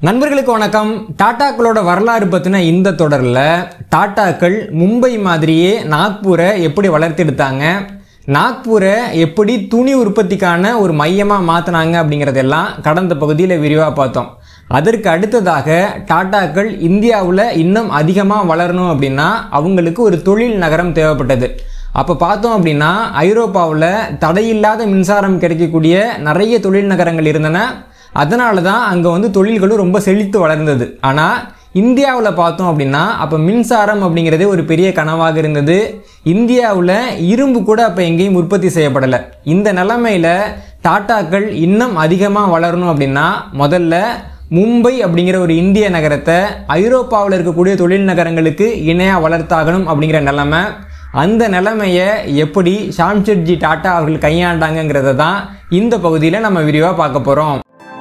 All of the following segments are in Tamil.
நண்பர்களுக்கு வணக்கம் டாட்டாக்களோட வரலாறு பற்றின இந்த தொடரில் டாட்டாக்கள் மும்பை மாதிரியே நாக்பூரை எப்படி வளர்த்தெடுத்தாங்க நாக்பூரை எப்படி துணி உற்பத்திக்கான ஒரு மையமாக மாற்றினாங்க அப்படிங்கிறதெல்லாம் கடந்த பகுதியில் விரிவாக பார்த்தோம் அதற்கு அடுத்ததாக டாட்டாக்கள் இந்தியாவில் இன்னும் அதிகமாக வளரணும் அப்படின்னா அவங்களுக்கு ஒரு தொழில் நகரம் தேவைப்பட்டது அப்போ பார்த்தோம் அப்படின்னா ஐரோப்பாவில் தடையில்லாத மின்சாரம் கிடைக்கக்கூடிய நிறைய தொழில் நகரங்கள் இருந்தன அதனால தான் அங்கே வந்து தொழில்களும் ரொம்ப செழித்து வளர்ந்தது ஆனால் இந்தியாவில் பார்த்தோம் அப்படின்னா அப்போ மின்சாரம் அப்படிங்கிறதே ஒரு பெரிய கனவாக இருந்தது இந்தியாவில் இரும்பு கூட அப்போ எங்கேயும் உற்பத்தி செய்யப்படலை இந்த நிலைமையில் டாட்டாக்கள் இன்னும் அதிகமாக வளரணும் அப்படின்னா முதல்ல மும்பை அப்படிங்கிற ஒரு இந்திய நகரத்தை ஐரோப்பாவில் இருக்கக்கூடிய தொழில் நகரங்களுக்கு இணையாக வளர்த்தாகணும் அப்படிங்கிற நிலைமை அந்த நிலைமையை எப்படி ஷாம்ஷெட்ஜி டாட்டா அவர்கள் கையாண்டாங்கங்கிறத தான் இந்த பகுதியில் நம்ம விரிவாக பார்க்க போகிறோம்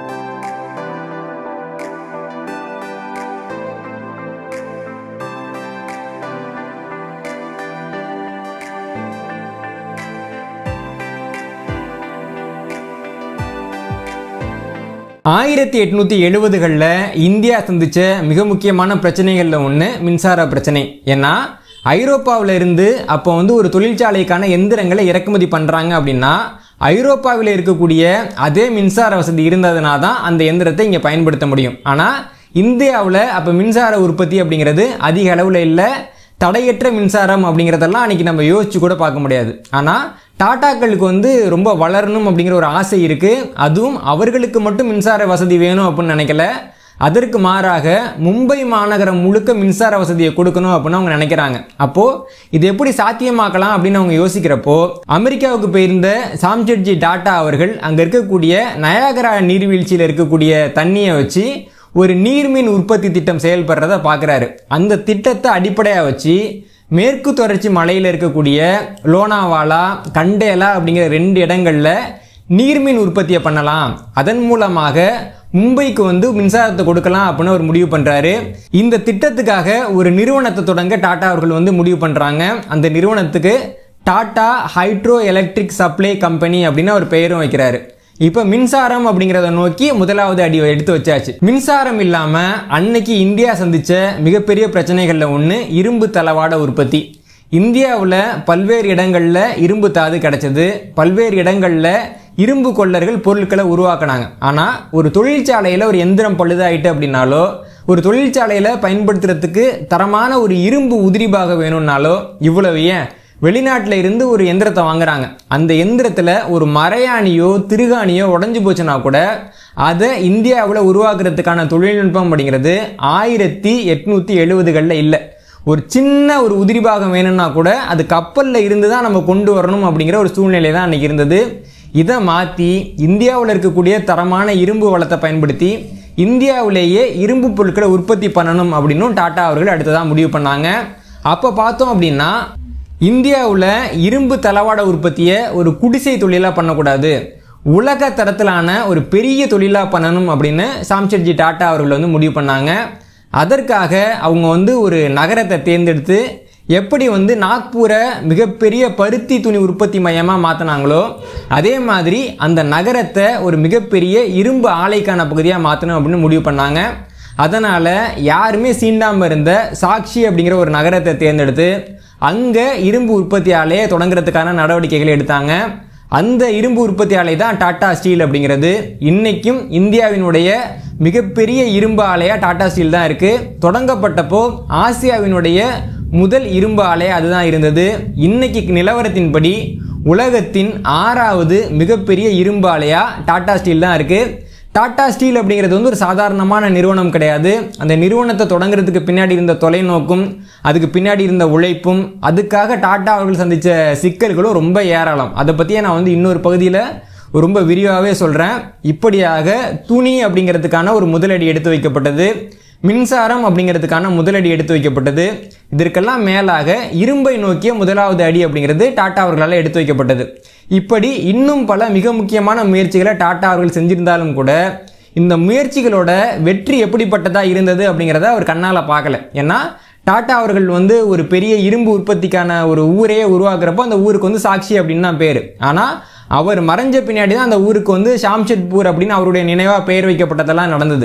ஆயிரத்தி எட்நூத்தி எழுபதுகளில் இந்தியா சந்திச்ச மிக முக்கியமான பிரச்சனைகளில் ஒன்று மின்சார பிரச்சனை ஏன்னா ஐரோப்பாவில் இருந்து அப்போ வந்து ஒரு தொழிற்சாலைக்கான எந்திரங்களை இறக்குமதி பண்ணுறாங்க அப்படின்னா ஐரோப்பாவில் இருக்கக்கூடிய அதே மின்சார வசதி இருந்ததுனா தான் அந்த எந்திரத்தை இங்கே பயன்படுத்த முடியும் ஆனால் இந்தியாவில் அப்போ மின்சார உற்பத்தி அப்படிங்கிறது அதிக அளவில் இல்லை தடையற்ற மின்சாரம் அப்படிங்கிறதெல்லாம் அன்றைக்கி நம்ம யோசிச்சு கூட பார்க்க முடியாது ஆனால் டாட்டாக்களுக்கு வந்து ரொம்ப வளரணும் அப்படிங்கிற ஒரு ஆசை இருக்குது அதுவும் அவர்களுக்கு மட்டும் மின்சார வசதி வேணும் அப்படின்னு நினைக்கல அதற்கு மாறாக மும்பை மாநகரம் முழுக்க மின்சார வசதியை கொடுக்கணும் அப்படின்னு அவங்க நினைக்கிறாங்க அப்போது இது எப்படி சாத்தியமாக்கலாம் அப்படின்னு அவங்க யோசிக்கிறப்போ அமெரிக்காவுக்கு போயிருந்த சாம்செட்ஜி டாட்டா அவர்கள் அங்கே இருக்கக்கூடிய நயாகரா நீர்வீழ்ச்சியில் இருக்கக்கூடிய தண்ணியை வச்சு ஒரு நீர்மின் உற்பத்தி திட்டம் செயல்படுறத பார்க்குறாரு அந்த திட்டத்தை அடிப்படையாக வச்சு மேற்கு தொடர்ச்சி மலையில் இருக்கக்கூடிய லோனாவாலா கண்டேலா அப்படிங்கிற ரெண்டு இடங்களில் நீர்மின் உற்பத்தியை பண்ணலாம் அதன் மூலமாக மும்பைக்கு வந்து மின்சாரத்தை கொடுக்கலாம் அப்படின்னு ஒரு முடிவு பண்ணுறாரு இந்த திட்டத்துக்காக ஒரு நிறுவனத்தை தொடங்க டாடா அவர்கள் வந்து முடிவு பண்ணுறாங்க அந்த நிறுவனத்துக்கு Tata hydro electric supply company அப்படின்னு ஒரு பெயரும் வைக்கிறாரு இப்போ மின்சாரம் அப்படிங்கிறத நோக்கி முதலாவது அடி எடுத்து வச்சாச்சு மின்சாரம் இல்லாமல் அன்னைக்கு இந்தியா சந்திச்ச மிகப்பெரிய பிரச்சனைகளில் ஒன்று இரும்பு தளவாட உற்பத்தி இந்தியாவில் பல்வேறு இடங்களில் இரும்பு தாது கிடைச்சது பல்வேறு இடங்களில் இரும்பு கொள்ளர்கள் பொருட்களை உருவாக்குனாங்க ஆனால் ஒரு தொழிற்சாலையில் ஒரு எந்திரம் பழுதாயிட்டு அப்படின்னாலோ ஒரு தொழிற்சாலையில் பயன்படுத்துறதுக்கு தரமான ஒரு இரும்பு உதிரிபாக வேணும்னாலோ இவ்வளவு ஏன் வெளிநாட்டில் இருந்து ஒரு எந்திரத்தை வாங்குறாங்க அந்த எந்திரத்தில் ஒரு மரையாணியோ திருகாணியோ உடஞ்சி போச்சுன்னா கூட அதை இந்தியாவில் உருவாக்குறதுக்கான தொழில்நுட்பம் அப்படிங்கிறது ஆயிரத்தி எட்நூற்றி எழுபதுகளில் இல்லை ஒரு சின்ன ஒரு உதிரிபாகம் வேணும்னா கூட அது கப்பலில் இருந்து தான் நம்ம கொண்டு வரணும் அப்படிங்கிற ஒரு சூழ்நிலை தான் அன்றைக்கி இருந்தது இதை மாற்றி இந்தியாவில் இருக்கக்கூடிய தரமான இரும்பு வளத்தை பயன்படுத்தி இந்தியாவிலேயே இரும்பு பொருட்களை உற்பத்தி பண்ணணும் அப்படின்னும் டாட்டா அவர்கள் அடுத்ததாக முடிவு பண்ணாங்க அப்போ பார்த்தோம் அப்படின்னா இந்தியாவில் இரும்பு தளவாட உற்பத்தியை ஒரு குடிசை தொழிலாக பண்ணக்கூடாது உலக தரத்திலான ஒரு பெரிய தொழிலாக பண்ணணும் அப்படின்னு சாம்செட்ஜி டாட்டா அவர்கள் வந்து முடிவு பண்ணாங்க அதற்காக அவங்க வந்து ஒரு நகரத்தை தேர்ந்தெடுத்து எப்படி வந்து நாக்பூரை மிகப்பெரிய பருத்தி துணி உற்பத்தி மையமாக மாற்றினாங்களோ அதே மாதிரி அந்த நகரத்தை ஒரு மிகப்பெரிய இரும்பு ஆலைக்கான பகுதியாக மாற்றணும் அப்படின்னு முடிவு பண்ணாங்க அதனால் யாருமே சீண்டாமல் இருந்த சாக்ஷி அப்படிங்கிற ஒரு நகரத்தை தேர்ந்தெடுத்து அங்கே இரும்பு உற்பத்தி ஆலையை தொடங்குறதுக்கான நடவடிக்கைகளை எடுத்தாங்க அந்த இரும்பு உற்பத்தி ஆலை தான் டாடா ஸ்டீல் அப்படிங்கிறது இன்னைக்கும் இந்தியாவினுடைய மிகப்பெரிய இரும்பு ஆலையாக டாடா ஸ்டீல் தான் இருக்குது தொடங்கப்பட்டப்போ ஆசியாவினுடைய முதல் இரும்பு ஆலை அதுதான் இருந்தது இன்னைக்கு நிலவரத்தின்படி உலகத்தின் ஆறாவது மிகப்பெரிய இரும்பு ஆலையாக டாடா ஸ்டீல் தான் இருக்குது டாடா ஸ்டீல் அப்படிங்கிறது வந்து ஒரு சாதாரணமான நிறுவனம் கிடையாது அந்த நிறுவனத்தை தொடங்குறதுக்கு பின்னாடி இருந்த தொலைநோக்கும் அதுக்கு பின்னாடி இருந்த உழைப்பும் அதுக்காக டாடா அவர்கள் சந்தித்த சிக்கல்களும் ரொம்ப ஏராளம் அதை பற்றியே நான் வந்து இன்னொரு பகுதியில் ரொம்ப விரிவாகவே சொல்கிறேன் இப்படியாக துணி அப்படிங்கிறதுக்கான ஒரு முதலடி எடுத்து வைக்கப்பட்டது மின்சாரம் அப்படிங்கிறதுக்கான முதலடி எடுத்து வைக்கப்பட்டது இதற்கெல்லாம் மேலாக இரும்பை நோக்கிய முதலாவது அடி அப்படிங்கிறது டாடா அவர்களால் எடுத்து வைக்கப்பட்டது இப்படி இன்னும் பல மிக முக்கியமான முயற்சிகளை டாடா அவர்கள் செஞ்சிருந்தாலும் கூட இந்த முயற்சிகளோட வெற்றி எப்படிப்பட்டதா இருந்தது அப்படிங்கிறத அவர் கண்ணால் பார்க்கல ஏன்னா டாடா அவர்கள் வந்து ஒரு பெரிய இரும்பு உற்பத்திக்கான ஒரு ஊரையே உருவாக்குறப்போ அந்த ஊருக்கு வந்து சாட்சி அப்படின்னு தான் பேர் ஆனால் அவர் மறைஞ்ச பின்னாடி தான் அந்த ஊருக்கு வந்து ஷாம்ஷெட்பூர் அப்படின்னு அவருடைய நினைவாக பெயர் வைக்கப்பட்டதெல்லாம் நடந்தது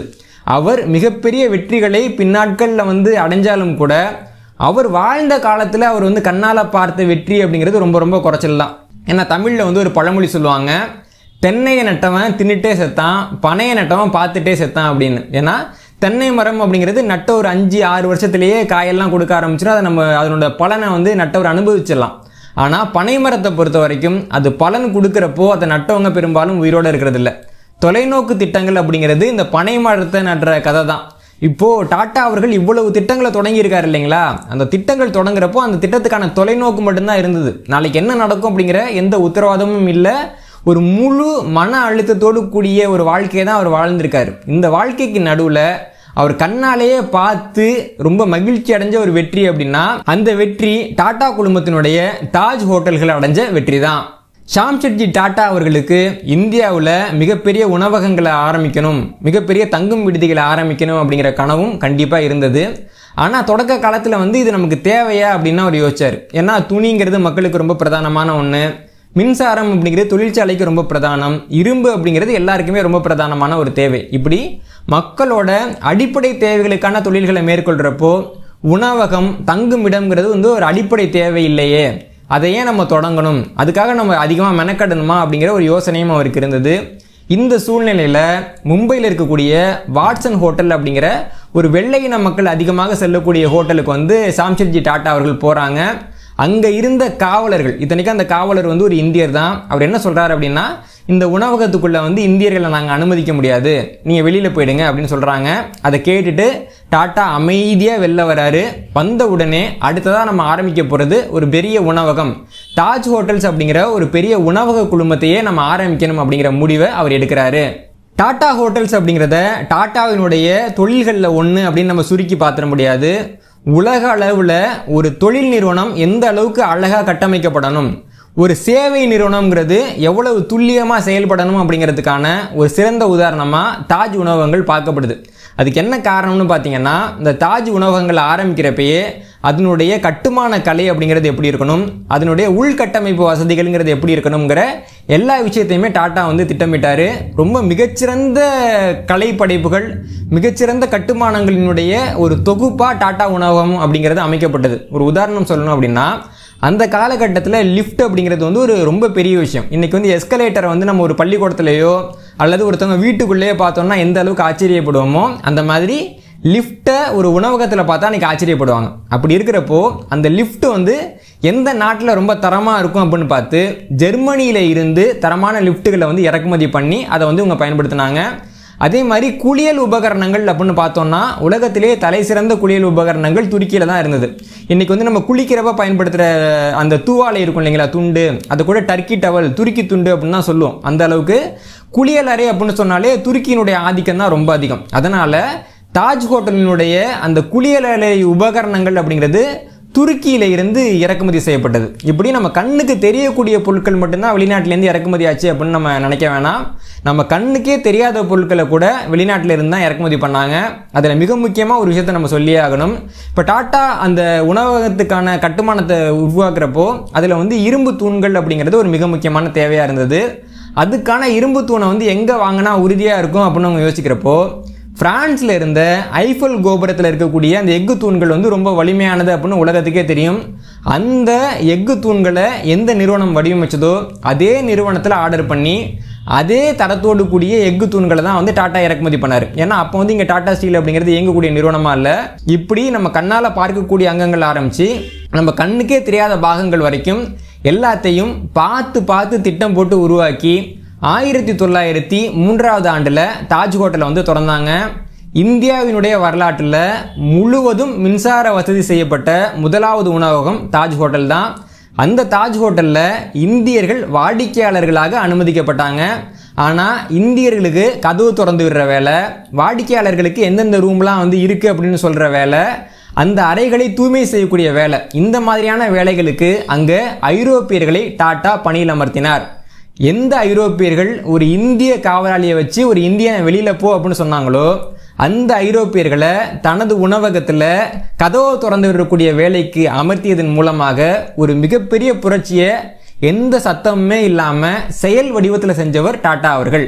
அவர் மிகப்பெரிய வெற்றிகளை பின்னாட்களில் வந்து அடைஞ்சாலும் கூட அவர் வாழ்ந்த காலத்தில் அவர் வந்து கண்ணால் பார்த்த வெற்றி அப்படிங்கிறது ரொம்ப ரொம்ப குறைச்சல் தான் ஏன்னா தமிழில் வந்து ஒரு பழமொழி சொல்லுவாங்க தென்னையை நட்டவன் தின்னுட்டே செத்தான் பனையை நட்டவன் பார்த்துட்டே செத்தான் அப்படின்னு ஏன்னா தென்னை மரம் அப்படிங்கிறது நட்ட ஒரு அஞ்சு ஆறு வருஷத்துலேயே காயெல்லாம் கொடுக்க ஆரம்பிச்சிடும் அதை நம்ம அதனோட பலனை வந்து நட்டவர் அனுபவிச்சிடலாம் ஆனால் பனை மரத்தை பொறுத்த வரைக்கும் அது பலன் கொடுக்குறப்போ அதை நட்டவங்க பெரும்பாலும் உயிரோடு இருக்கிறது இல்லை தொலைநோக்கு திட்டங்கள் அப்படிங்கிறது இந்த பனை மரத்தை நடுற கதை தான் இப்போ டாடா அவர்கள் இவ்வளவு திட்டங்களை தொடங்கியிருக்காரு இல்லைங்களா அந்த திட்டங்கள் தொடங்குறப்போ அந்த திட்டத்துக்கான தொலைநோக்கு மட்டும்தான் இருந்தது நாளைக்கு என்ன நடக்கும் அப்படிங்கிற எந்த உத்தரவாதமும் இல்லை ஒரு முழு மன அழுத்தத்தோடு கூடிய ஒரு வாழ்க்கையை தான் அவர் வாழ்ந்திருக்காரு இந்த வாழ்க்கைக்கு நடுவில் அவர் கண்ணாலேயே பார்த்து ரொம்ப மகிழ்ச்சி அடைஞ்ச ஒரு வெற்றி அப்படின்னா அந்த வெற்றி டாடா குடும்பத்தினுடைய தாஜ் ஹோட்டல்கள் அடைஞ்ச வெற்றி தான் ஷாம்ஷெட்ஜி டாடா அவர்களுக்கு இந்தியாவில் மிகப்பெரிய உணவகங்களை ஆரம்பிக்கணும் மிகப்பெரிய தங்கும் விடுதிகளை ஆரம்பிக்கணும் அப்படிங்கிற கனவும் கண்டிப்பாக இருந்தது ஆனால் தொடக்க காலத்தில் வந்து இது நமக்கு தேவையா அப்படின்னு அவர் யோசிச்சார் ஏன்னா துணிங்கிறது மக்களுக்கு ரொம்ப பிரதானமான ஒன்று மின்சாரம் அப்படிங்கிறது தொழிற்சாலைக்கு ரொம்ப பிரதானம் இரும்பு அப்படிங்கிறது எல்லாருக்குமே ரொம்ப பிரதானமான ஒரு தேவை இப்படி மக்களோட அடிப்படை தேவைகளுக்கான தொழில்களை மேற்கொள்கிறப்போ உணவகம் தங்கும் இடம்ங்கிறது வந்து ஒரு அடிப்படை தேவை இல்லையே அதை ஏன் நம்ம தொடங்கணும் அதுக்காக நம்ம அதிகமாக மெனக்கடணுமா அப்படிங்கிற ஒரு யோசனையும் அவருக்கு இருந்தது இந்த சூழ்நிலையில் மும்பையில் இருக்கக்கூடிய வாட்சன் ஹோட்டல் அப்படிங்கிற ஒரு வெள்ளையின மக்கள் அதிகமாக செல்லக்கூடிய ஹோட்டலுக்கு வந்து சாம்ஷெட்ஜி டாட்டா அவர்கள் போகிறாங்க அங்கே இருந்த காவலர்கள் இத்தனைக்கும் அந்த காவலர் வந்து ஒரு இந்தியர் தான் அவர் என்ன சொல்கிறாரு அப்படின்னா இந்த உணவகத்துக்குள்ளே வந்து இந்தியர்களை நாங்கள் அனுமதிக்க முடியாது நீங்கள் வெளியில் போயிடுங்க அப்படின்னு சொல்கிறாங்க அதை கேட்டுட்டு டாட்டா அமைதியாக வெளில வராரு வந்த உடனே அடுத்ததாக நம்ம ஆரம்பிக்க போகிறது ஒரு பெரிய உணவகம் தாஜ் ஹோட்டல்ஸ் அப்படிங்கிற ஒரு பெரிய உணவக குழுமத்தையே நம்ம ஆரம்பிக்கணும் அப்படிங்கிற முடிவை அவர் எடுக்கிறாரு டாடா ஹோட்டல்ஸ் அப்படிங்கிறத டாட்டாவினுடைய தொழில்களில் ஒன்று அப்படின்னு நம்ம சுருக்கி பார்த்துட முடியாது உலக அளவில் ஒரு தொழில் நிறுவனம் எந்த அளவுக்கு அழகாக கட்டமைக்கப்படணும் ஒரு சேவை நிறுவனம்ங்கிறது எவ்வளவு துல்லியமாக செயல்படணும் அப்படிங்கிறதுக்கான ஒரு சிறந்த உதாரணமாக தாஜ் உணவகங்கள் பார்க்கப்படுது அதுக்கு என்ன காரணம்னு பார்த்தீங்கன்னா இந்த தாஜ் உணவகங்கள் ஆரம்பிக்கிறப்பயே அதனுடைய கட்டுமான கலை அப்படிங்கிறது எப்படி இருக்கணும் அதனுடைய உள்கட்டமைப்பு வசதிகள்ங்கிறது எப்படி இருக்கணுங்கிற எல்லா விஷயத்தையுமே டாட்டா வந்து திட்டமிட்டார் ரொம்ப மிகச்சிறந்த கலை படைப்புகள் மிகச்சிறந்த கட்டுமானங்களினுடைய ஒரு தொகுப்பாக டாட்டா உணவகம் அப்படிங்கிறது அமைக்கப்பட்டது ஒரு உதாரணம் சொல்லணும் அப்படின்னா அந்த காலகட்டத்தில் லிஃப்ட் அப்படிங்கிறது வந்து ஒரு ரொம்ப பெரிய விஷயம் இன்றைக்கி வந்து எஸ்கலேட்டரை வந்து நம்ம ஒரு பள்ளிக்கூடத்துலையோ அல்லது ஒருத்தவங்க வீட்டுக்குள்ளேயே பார்த்தோம்னா எந்த அளவுக்கு ஆச்சரியப்படுவோமோ அந்த மாதிரி லிஃப்ட்டை ஒரு உணவகத்தில் பார்த்தா அன்றைக்கி ஆச்சரியப்படுவாங்க அப்படி இருக்கிறப்போ அந்த லிஃப்ட் வந்து எந்த நாட்டில் ரொம்ப தரமாக இருக்கும் அப்படின்னு பார்த்து ஜெர்மனியில் இருந்து தரமான லிஃப்ட்டுகளை வந்து இறக்குமதி பண்ணி அதை வந்து இவங்க பயன்படுத்தினாங்க அதே மாதிரி குளியல் உபகரணங்கள் அப்படின்னு பார்த்தோம்னா உலகத்திலே தலை சிறந்த குளியல் உபகரணங்கள் துருக்கியில் தான் இருந்தது இன்றைக்கி வந்து நம்ம குளிக்கிறப்ப பயன்படுத்துகிற அந்த தூவாலை இருக்கும் இல்லைங்களா துண்டு அது கூட டர்க்கி டவல் துருக்கி துண்டு அப்படின்னு தான் சொல்லுவோம் அந்த அளவுக்கு குளியல் அறை அப்படின்னு சொன்னாலே துருக்கியினுடைய ஆதிக்கம் தான் ரொம்ப அதிகம் அதனால் தாஜ் ஹோட்டலினுடைய அந்த குளியலறை உபகரணங்கள் அப்படிங்கிறது துருக்கியில இருந்து இறக்குமதி செய்யப்பட்டது இப்படி நம்ம கண்ணுக்கு தெரியக்கூடிய பொருட்கள் மட்டும்தான் வெளிநாட்டிலேருந்து இறக்குமதி ஆச்சு அப்படின்னு நம்ம நினைக்க வேணாம் நம்ம கண்ணுக்கே தெரியாத பொருட்களை கூட வெளிநாட்டில இருந்து தான் இறக்குமதி பண்ணாங்க அதில் மிக முக்கியமாக ஒரு விஷயத்தை நம்ம சொல்லியே ஆகணும் இப்போ டாட்டா அந்த உணவகத்துக்கான கட்டுமானத்தை உருவாக்குறப்போ அதில் வந்து இரும்பு தூண்கள் அப்படிங்கிறது ஒரு மிக முக்கியமான தேவையாக இருந்தது அதுக்கான இரும்பு தூணை வந்து எங்கே வாங்கினா உறுதியாக இருக்கும் அப்படின்னு அவங்க யோசிக்கிறப்போ பிரான்ஸில் இருந்த ஐஃபல் கோபுரத்தில் இருக்கக்கூடிய அந்த எஃகு தூண்கள் வந்து ரொம்ப வலிமையானது அப்படின்னு உலகத்துக்கே தெரியும் அந்த எஃகு தூண்களை எந்த நிறுவனம் வடிவமைச்சதோ அதே நிறுவனத்தில் ஆர்டர் பண்ணி அதே தரத்தோடு கூடிய எஃகு தூண்களை தான் வந்து டாட்டா இறக்குமதி பண்ணார் ஏன்னா அப்போ வந்து இங்கே டாட்டா ஸ்டீல் அப்படிங்கிறது இயங்கக்கூடிய நிறுவனமாக இல்லை இப்படி நம்ம கண்ணால் பார்க்கக்கூடிய அங்கங்கள் ஆரம்பித்து நம்ம கண்ணுக்கே தெரியாத பாகங்கள் வரைக்கும் எல்லாத்தையும் பார்த்து பார்த்து திட்டம் போட்டு உருவாக்கி ஆயிரத்தி தொள்ளாயிரத்தி மூன்றாவது ஆண்டில் தாஜ் ஹோட்டலை வந்து திறந்தாங்க இந்தியாவினுடைய வரலாற்றில் முழுவதும் மின்சார வசதி செய்யப்பட்ட முதலாவது உணவகம் தாஜ் ஹோட்டல் தான் அந்த தாஜ் ஹோட்டலில் இந்தியர்கள் வாடிக்கையாளர்களாக அனுமதிக்கப்பட்டாங்க ஆனால் இந்தியர்களுக்கு கதவு திறந்து விடுற வேலை வாடிக்கையாளர்களுக்கு எந்தெந்த ரூம்லாம் வந்து இருக்குது அப்படின்னு சொல்கிற வேலை அந்த அறைகளை தூய்மை செய்யக்கூடிய வேலை இந்த மாதிரியான வேலைகளுக்கு அங்கே ஐரோப்பியர்களை டாட்டா பணியில் அமர்த்தினார் எந்த ஐரோப்பியர்கள் ஒரு இந்திய காவலாளியை வச்சு ஒரு இந்தியன் வெளியில் போ அப்படின்னு சொன்னாங்களோ அந்த ஐரோப்பியர்களை தனது உணவகத்தில் கதவை திறந்து விடக்கூடிய வேலைக்கு அமர்த்தியதன் மூலமாக ஒரு மிகப்பெரிய புரட்சியை எந்த சத்தமுமே இல்லாமல் செயல் வடிவத்தில் செஞ்சவர் டாட்டா அவர்கள்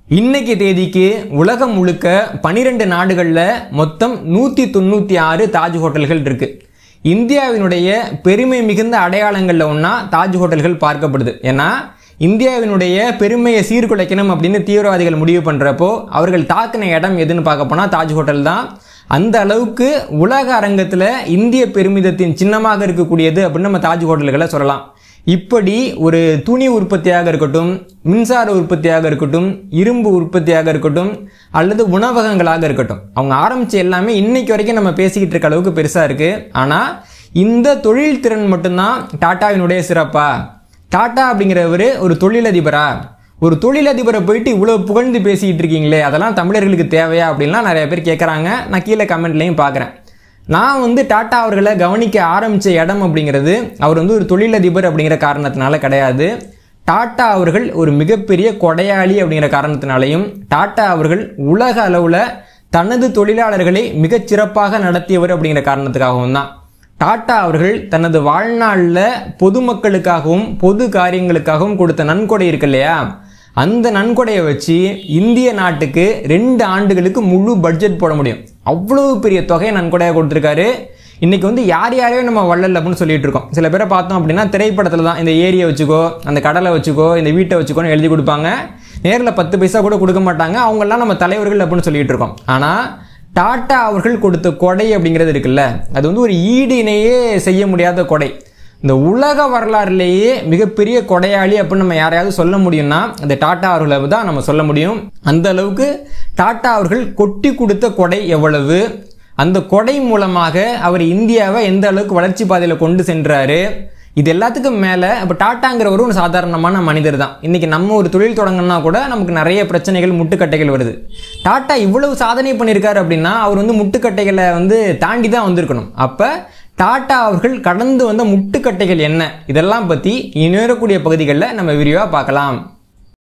இன்னைக்கு தேதிக்கு உலகம் முழுக்க பனிரெண்டு நாடுகளில் மொத்தம் நூற்றி தொண்ணூற்றி ஆறு தாஜ் ஹோட்டல்கள் இருக்கு இந்தியாவினுடைய பெருமை மிகுந்த அடையாளங்களில் ஒன்றா தாஜ் ஹோட்டல்கள் பார்க்கப்படுது ஏன்னா இந்தியாவினுடைய பெருமையை சீர்குலைக்கணும் அப்படின்னு தீவிரவாதிகள் முடிவு பண்ணுறப்போ அவர்கள் தாக்கின இடம் எதுன்னு பார்க்க போனால் தாஜ் ஹோட்டல் தான் அந்த அளவுக்கு உலக அரங்கத்தில் இந்திய பெருமிதத்தின் சின்னமாக இருக்கக்கூடியது அப்படின்னு நம்ம தாஜ் ஹோட்டல்களை சொல்லலாம் இப்படி ஒரு துணி உற்பத்தியாக இருக்கட்டும் மின்சார உற்பத்தியாக இருக்கட்டும் இரும்பு உற்பத்தியாக இருக்கட்டும் அல்லது உணவகங்களாக இருக்கட்டும் அவங்க ஆரம்பிச்ச எல்லாமே இன்னைக்கு வரைக்கும் நம்ம பேசிக்கிட்டு இருக்க அளவுக்கு பெருசா இருக்கு ஆனா இந்த தொழில் திறன் மட்டும்தான் டாட்டாவினுடைய சிறப்பா டாட்டா அப்படிங்கிறவர் ஒரு தொழிலதிபரா ஒரு தொழிலதிபரை போயிட்டு இவ்வளோ புகழ்ந்து பேசிக்கிட்டு இருக்கீங்களே அதெல்லாம் தமிழர்களுக்கு தேவையா அப்படின்லாம் நிறைய பேர் கேட்குறாங்க நான் கீழே கமெண்ட்லையும் பார்க்குறேன் நான் வந்து டாட்டா அவர்களை கவனிக்க ஆரம்பித்த இடம் அப்படிங்கிறது அவர் வந்து ஒரு தொழிலதிபர் அப்படிங்கிற காரணத்தினால கிடையாது டாட்டா அவர்கள் ஒரு மிகப்பெரிய கொடையாளி அப்படிங்கிற காரணத்தினாலையும் டாட்டா அவர்கள் உலக அளவில் தனது தொழிலாளர்களை மிகச் சிறப்பாக நடத்தியவர் அப்படிங்கிற காரணத்துக்காகவும் தான் டாட்டா அவர்கள் தனது வாழ்நாளில் பொதுமக்களுக்காகவும் பொது காரியங்களுக்காகவும் கொடுத்த நன்கொடை இருக்கு இல்லையா அந்த நன்கொடையை வச்சு இந்திய நாட்டுக்கு ரெண்டு ஆண்டுகளுக்கு முழு பட்ஜெட் போட முடியும் அவ்வளவு பெரிய தொகையை நன்கொடையாக கொடுத்துருக்காரு இன்னைக்கு வந்து யார் யாரையோ நம்ம வள்ளல் அப்படின்னு சொல்லிட்டு இருக்கோம் சில பேரை பார்த்தோம் அப்படின்னா திரைப்படத்தில் தான் இந்த ஏரியை வச்சுக்கோ அந்த கடலை வச்சுக்கோ இந்த வீட்டை வச்சுக்கோன்னு எழுதி கொடுப்பாங்க நேரில் பத்து பைசா கூட கொடுக்க மாட்டாங்க அவங்கெல்லாம் நம்ம தலைவர்கள் அப்படின்னு சொல்லிட்டு இருக்கோம் ஆனால் டாட்டா அவர்கள் கொடுத்த கொடை அப்படிங்கிறது இருக்குல்ல அது வந்து ஒரு ஈடு இணையே செய்ய முடியாத கொடை இந்த உலக வரலாறுலேயே மிகப்பெரிய கொடையாளி அப்படின்னு நம்ம யாரையாவது சொல்ல முடியும்னா அந்த டாட்டா அவர்களை தான் நம்ம சொல்ல முடியும் அந்த அளவுக்கு டாட்டா அவர்கள் கொட்டி கொடுத்த கொடை எவ்வளவு அந்த கொடை மூலமாக அவர் இந்தியாவை எந்த அளவுக்கு வளர்ச்சி பாதையில் கொண்டு சென்றாரு இது எல்லாத்துக்கும் மேலே இப்போ டாட்டாங்கிறவரும் ஒரு சாதாரணமான மனிதர் தான் இன்றைக்கி நம்ம ஒரு தொழில் தொடங்கினா கூட நமக்கு நிறைய பிரச்சனைகள் முட்டுக்கட்டைகள் வருது டாட்டா இவ்வளவு சாதனை பண்ணியிருக்காரு அப்படின்னா அவர் வந்து முட்டுக்கட்டைகளை வந்து தாண்டி தான் வந்திருக்கணும் அப்போ டாட்டா அவர்கள் கடந்து வந்த முட்டுக்கட்டைகள் என்ன இதெல்லாம் பற்றி இனி வரக்கூடிய பகுதிகளில் நம்ம விரிவாக பார்க்கலாம்